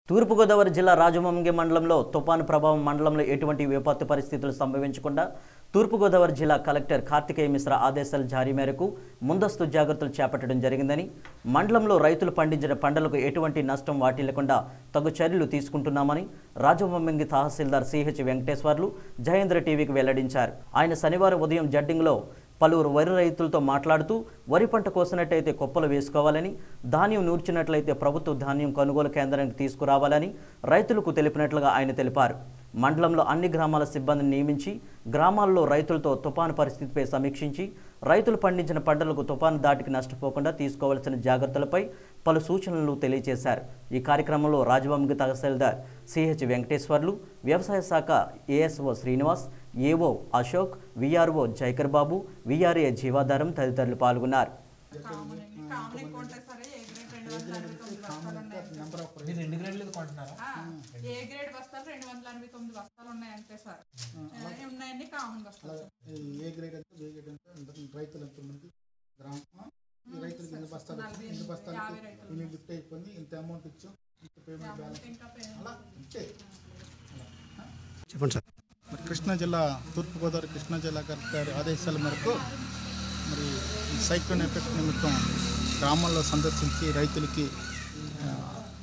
తూర్పుగోదావరి జిల్లా రాజమంగి మండలంలో తుపాను ప్రభావం మండలంలో ఎటువంటి విపత్తు పరిస్థితులు సంభవించకుండా తూర్పుగోదావరి జిల్లా కలెక్టర్ కార్తికేయ మిశ్రా ఆదేశాల జారీ మేరకు ముందస్తు జాగ్రత్తలు చేపట్టడం జరిగిందని మండలంలో రైతులు పండించిన పంటలకు ఎటువంటి నష్టం వాటిల్లకుండా తగు చర్యలు తీసుకుంటున్నామని రాజమంగి తహసీల్దార్ సిహెచ్ వెంకటేశ్వర్లు జయేంద్ర టీవీకి వెల్లడించారు ఆయన శనివారం ఉదయం జడ్డింగ్లో పలువురు వరి రైతులతో మాట్లాడుతూ వరి పంట కోసినట్టయితే కుప్పలు వేసుకోవాలని ధాన్యం నూర్చినట్లయితే ప్రభుత్వ ధాన్యం కొనుగోలు కేంద్రానికి తీసుకురావాలని రైతులకు తెలిపినట్లుగా ఆయన తెలిపారు మండలంలో అన్ని గ్రామాల సిబ్బందిని నియమించి గ్రామాల్లో రైతులతో తుపాను పరిస్థితిపై సమీక్షించి రైతులు పండించిన పంటలకు తుపాను దాటికి నష్టపోకుండా తీసుకోవాల్సిన జాగ్రత్తలపై పలు సూచనలు తెలియజేశారు ఈ కార్యక్రమంలో రాజవంగి తహసీల్దార్ సిహెచ్ వెంకటేశ్వర్లు వ్యవసాయ శాఖ ASO Srinivas AO Ashok VRO Jaikar Babu VRA జీవాధారం తదితరులు పాల్గొన్నారు కామన్ అండి కామన్ ఎక్కువ ఉంటాయి సరే ఏ గ్రేడ్ రెండు వందల ఎనభై తొమ్మిది బస్తాలు ఉన్నాయి మీరు రెండు గ్రేడ్లు కొంటున్నారా ఆ, ఏ గ్రేడ్ బస్తాలు రెండు వందల ఎనభై తొమ్మిది బస్తాలు ఉన్నాయి అంతే సార్ ఆ, ఉన్నాయండి కామన్ బస్తాలు సార్. ఏ గ్రేడ్ ఎంత బి గ్రేడ్ ఎంత ఎంత రైతులు ఎంతమంది గ్రామం ఈ రైతులకి ఎన్ని బస్తాలు నలభై ఎన్ని ఎనిమిది, బస్తాలకి యాభై రైతులు ఇన్ని లిఫ్ట్ అయిపోయింది ఇంత అమౌంట్ ఇచ్చాం ఇంత పేమెంట్ బ్యాలెన్స్ ఇంకా పే- అలా అంతే చెప్పండి సార్ మరి కృష్ణా జిల్లా తూర్పుగోదావరి కృష్ణా జిల్లా గారి ఆదేశాల మేరకు మరి ఈ సైక్లోన్ ఎఫెక్ట్ నిమిత్తం గ్రామాల్లో సందర్శించి రైతులకి ఆ,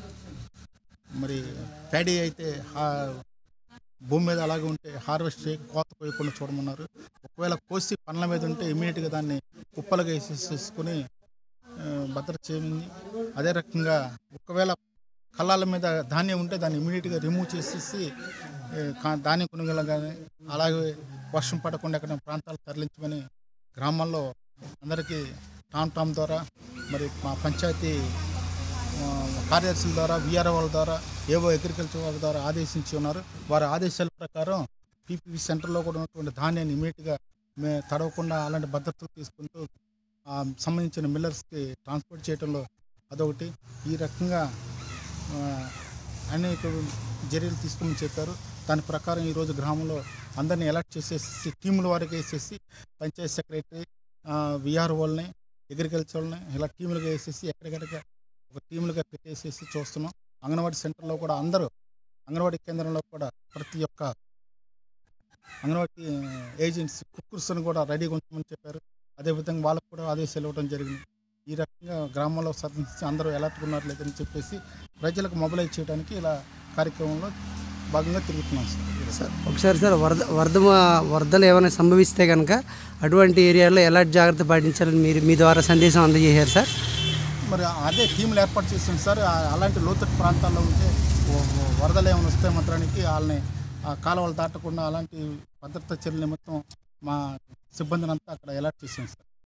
మరి ప్యాడీ అయితే హా- భూమి మీద అలాగే ఉంటే హార్వెస్ట్ చేయ కోత కోయకుండా చూడమన్నారు ఒకవేళ కోసి పనుల మీద ఉంటే ఇమీడియట్గా దాన్ని కుప్పలుగా వేసేసుకుని ఆ, భద్రత చేయమంది అదే రకంగా ఒకవేళ కళ్ళాల మీద ధాన్యం ఉంటే దాన్ని ఇమీడియట్గా రిమూవ్ చేసేసి ఏ, కా- ధాన్యం కొనుగోలు కానీ అలాగే వర్షం పడకుండా ఎక్కడ ప్రాంతాలకు తరలించమని గ్రామాల్లో అందరికీ టామ్ టామ్ ద్వారా మరి మా పంచాయతీ ఆ, కార్యదర్శుల ద్వారా విఆర్ఓ వాళ్ళ ద్వారా ఏవో అగ్రికల్చర్ వాళ్ళ ద్వారా ఆదేశించి ఉన్నారు వారి ఆదేశాల ప్రకారం పీపీపీ సెంటర్లో కూడా ఉన్నటువంటి ధాన్యాన్ని ఇమీడియట్గా మే తడవకుండా అలాంటి భద్రతలు తీసుకుంటూ ఆ, సంబంధించిన మిల్లర్స్కి ట్రాన్స్పోర్ట్ చేయడంలో అదొకటి ఈ రకంగా ఆ, అనేక చర్యలు తీసుకోమని చెప్పారు దాని ప్రకారం ఈరోజు గ్రామంలో అందరినీ అలర్ట్ చేసేసి టీముల వారికి వేసేసి పంచాయత్ సెక్రటరీ విఆర్ఓల్ని అగ్రికల్చర్ వాళ్ళని ఇలా టీములుగా వేసేసి ఎక్కడికెక్కడ ఒక టీములుగా పెట్టేసేసి చూస్తున్నాం అంగన్వాడీ సెంటర్లో కూడా అందరూ అంగన్వాడీ కేంద్రంలో కూడా ప్రతి ఒక్క అంగన్వాడీ ఏజెంట్స్ కుక్కర్స్ని కూడా రెడీగా ఉంచమని చెప్పారు అదేవిధంగా వాళ్ళకు కూడా ఆదేశాలు ఇవ్వడం జరిగింది ఈ రకంగా గ్రామంలో సందర్శించి అందరూ ఎలర్ట్గా ఉన్నారు లేదని చెప్పేసి ప్రజలకు మొబిలైజ్ చేయడానికి ఇలా కార్యక్రమంలో భాగంగా తిరుగుతున్నాం సార్ సార్ ఒకసారి సార్ వరద వరద వరదలు ఏమైనా సంభవిస్తే కనుక అటువంటి ఏరియాలో ఎలాంటి జాగ్రత్త పాటించాలని మీరు మీ ద్వారా సందేశం అందజేశారు సార్ మరి అదే టీంలు ఏర్పాటు చేసాం సార్ ఆ- అలాంటి లోతట్టు ప్రాంతాల్లో ఉంటే వ- వ- వరదలు ఏమైనా వస్తే మాత్రానికి వాళ్ళని ఆ కాలువలు దాటకుండా అలాంటి భద్రతా చర్యల నిమిత్తం మా సిబ్బందిని అంతా అక్కడ అలర్ట్ చేసాం సార్